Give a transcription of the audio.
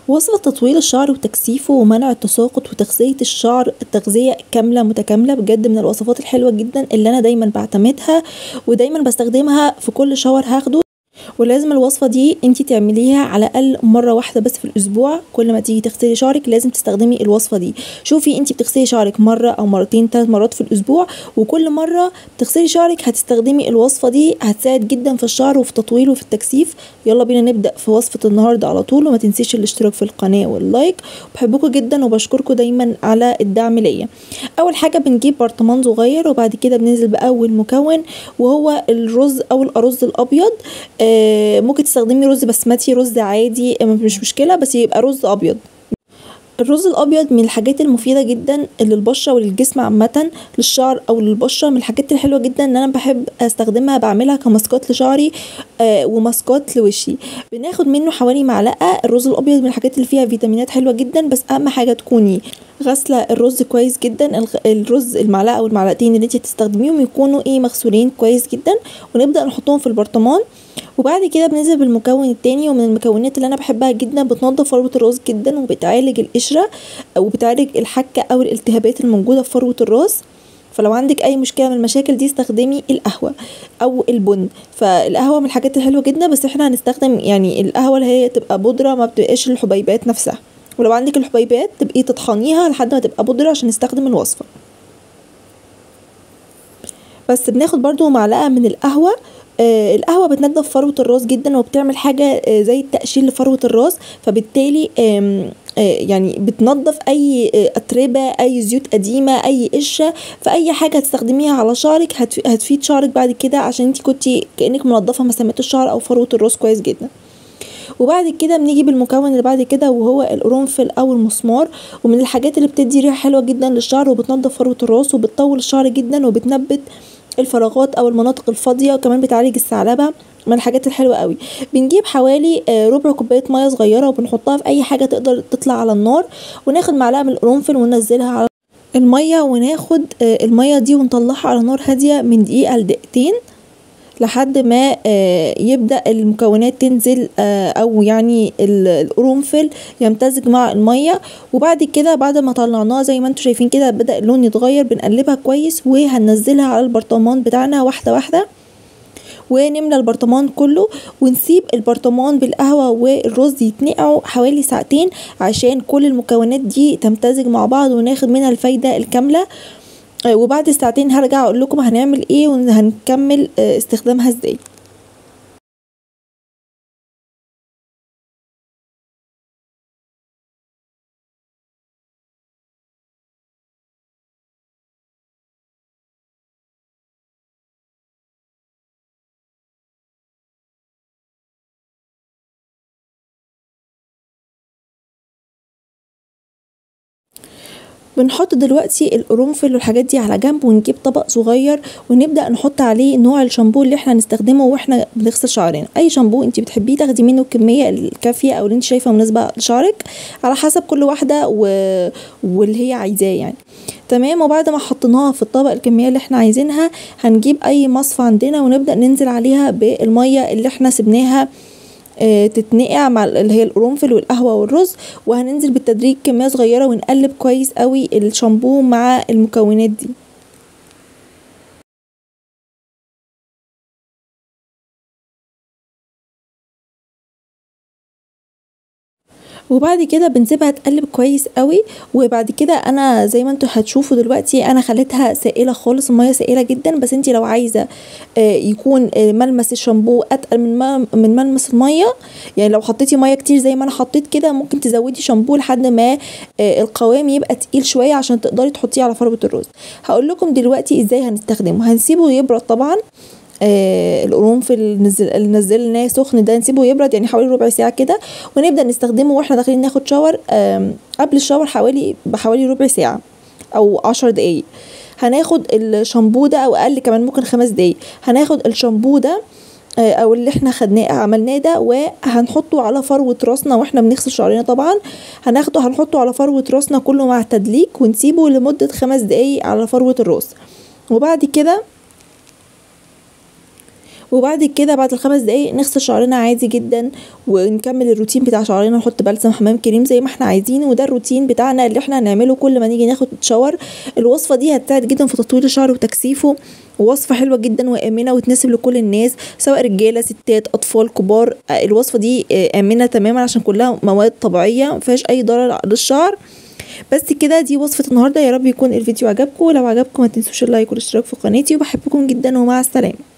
وصفة تطويل الشعر وتكثيفه ومنع التساقط وتغذية الشعر تغذية كاملة متكاملة بجد من الوصفات الحلوة جدا اللي أنا دايما بعتمدها ودايما بستخدمها في كل شاور هاخده ولازم الوصفة دي انتي تعمليها على الأقل مرة واحدة بس في الأسبوع كل ما تيجي تغسلي شعرك لازم تستخدمي الوصفة دي شوفي انتي بتغسلي شعرك مرة أو مرتين ثلاث مرات في الأسبوع وكل مرة تغسلي شعرك هتستخدمي الوصفة دي هتساعد جدا في الشعر وفي تطويله وفي التكثيف يلا بينا نبدأ في وصفة النهاردة على طول وما تنسيش الاشتراك في القناة واللايك بحبكم جدا وبشكركم دايما على الدعم ليا أول حاجة بنجيب برطمان صغير وبعد كده بننزل بأول مكون وهو الرز أو الأرز الأبيض آه، ممكن تستخدمي رز بسمتي رز عادي آه، مش مشكلة بس يبقى رز أبيض الرز الابيض من الحاجات المفيده جدا للبشره وللجسم عامه للشعر او للبشره من الحاجات الحلوه جدا ان انا بحب استخدمها بعملها كماسكات لشعري آه وماسكات لوشي بناخد منه حوالي معلقه الرز الابيض من الحاجات اللي فيها فيتامينات حلوه جدا بس اهم حاجه تكوني غاسله الرز كويس جدا الغ- الرز المعلقه او المعلقتين اللي انت هتستخدميهم يكونوا ايه مغسولين كويس جدا ونبدا نحطهم في البرطمان وبعد كده بننزل بالمكون التاني ومن المكونات اللي انا بحبها جدا بتنضف فروة الراس جدا وبتعالج القشرة وبتعالج الحكة او الالتهابات الموجودة في فروة الراس فلو عندك اي مشكله من المشاكل دي استخدمي القهوه او البن فالقهوه من الحاجات الحلوه جدا بس احنا هنستخدم يعني القهوه اللي هي تبقى بودره ما بتبقاش الحبيبات نفسها ولو عندك الحبيبات تبقي تطحنيها لحد ما تبقى بودره عشان نستخدم الوصفه بس بناخد برضو معلقه من القهوه آه القهوة بتنضف فروة الراس جدا وبتعمل حاجة آه زي التقشير لفروة الراس فبالتالي آم آه يعني بتنضف اي آه اتربة اي زيوت قديمة اي قشة فاي حاجة هتستخدميها على شعرك هتف- هتفيد شعرك بعد كده عشان انت كنتي كأنك منضفة مسامات الشعر او فروة الراس كويس جدا وبعد كده بنيجي بالمكون اللي بعد كده وهو القرنفل او المسمار ومن الحاجات اللي بتدي ريحه حلوه جدا للشعر وبتنضف فروه الراس وبتطول الشعر جدا وبتنبت الفراغات او المناطق الفاضيه وكمان بتعالج الثعلبه من الحاجات الحلوه قوي بنجيب حوالي آه، ربع كوبايه ميه صغيره وبنحطها في اي حاجه تقدر تطلع على النار وناخد معلقه من القرنفل وننزلها على الميه وناخد آه، الميه دي ونطلعها على نار هاديه من دقيقه لدقيقتين لحد ما آه، يبدأ المكونات تنزل آه، أو يعني ال- القرنفل يمتزج مع المية وبعد كده بعد ما طلعناها زي ما انتوا شايفين كده بدأ اللون يتغير بنقلبها كويس وهننزلها على البرطمان بتاعنا واحدة واحدة ونملى البرطمان كله ونسيب البرطمان بالقهوة والرز يتنقعوا حوالي ساعتين عشان كل المكونات دي تمتزج مع بعض وناخد منها الفايدة الكاملة آه، وبعد الساعتين هرجع اقول لكم هنعمل ايه وهنكمل آه، استخدامها ازاي بنحط دلوقتي القرنفل والحاجات دي على جنب ونجيب طبق صغير ونبدا نحط عليه نوع الشامبو اللي احنا هنستخدمه واحنا بنغسل شعرنا اي شامبو انت بتحبيه تاخدي منه الكميه الكافيه او اللي انت شايفه مناسبه لشعرك على حسب كل واحده و... واللي هي عايزاه يعني تمام وبعد ما حطيناها في الطبق الكميه اللي احنا عايزينها هنجيب اي مصفى عندنا ونبدا ننزل عليها بالميه اللي احنا سبناها آه، تتنقع مع اللي هي القرنفل والقهوه والرز وهننزل بالتدريج كميه صغيره ونقلب كويس قوي الشامبو مع المكونات دي وبعد كده بنسيبها تقلب كويس قوي وبعد كده انا زي ما انتوا هتشوفوا دلوقتي انا خليتها سائله خالص الميه سائله جدا بس انت لو عايزه آه، يكون آه، ملمس الشامبو اتقل من مل- من ملمس الميه يعني لو حطيتي ميه كتير زي ما انا حطيت كده ممكن تزودي شامبو لحد ما آه، القوام يبقى تقيل شويه عشان تقدري تحطيه على فروه الرز هقول لكم دلوقتي ازاي هنستخدمه هنسيبه يبرد طبعا آه القرنفل نزل اللي نزلناه سخن ده نسيبه يبرد يعني حوالي ربع ساعه كده ونبدا نستخدمه واحنا داخلين ناخد شاور آم، قبل الشاور حوالي بحوالي ربع ساعه او عشر دقايق هناخد الشامبو ده او اقل كمان ممكن خمس دقايق هناخد الشامبو ده آه، او اللي احنا خدناه عملناه ده وهنحطه على فروه راسنا واحنا بنغسل شعرنا طبعا هناخده هنحطه على فروه راسنا كله مع تدليك ونسيبه لمده خمس دقايق على فروه الراس وبعد كده وبعد كده بعد الخمس دقايق نغسل شعرنا عادي جدا ونكمل الروتين بتاع شعرنا نحط بلسم حمام كريم زي ما احنا عايزين وده الروتين بتاعنا اللي احنا هنعمله كل ما نيجي ناخد شاور الوصفه دي هتساعد جدا في تطوير الشعر وتكثيفه وصفة حلوة جدا وآمنة وتناسب لكل الناس سواء رجالة ستات أطفال كبار الوصفة دي آمنة تماما عشان كلها مواد طبيعية مفيهاش أي ضرر للشعر بس كده دي وصفة النهاردة يا رب يكون الفيديو عجبكم ولو عجبكم ما تنسوش اللايك والاشتراك في قناتي وبحبكم جدا ومع السلامة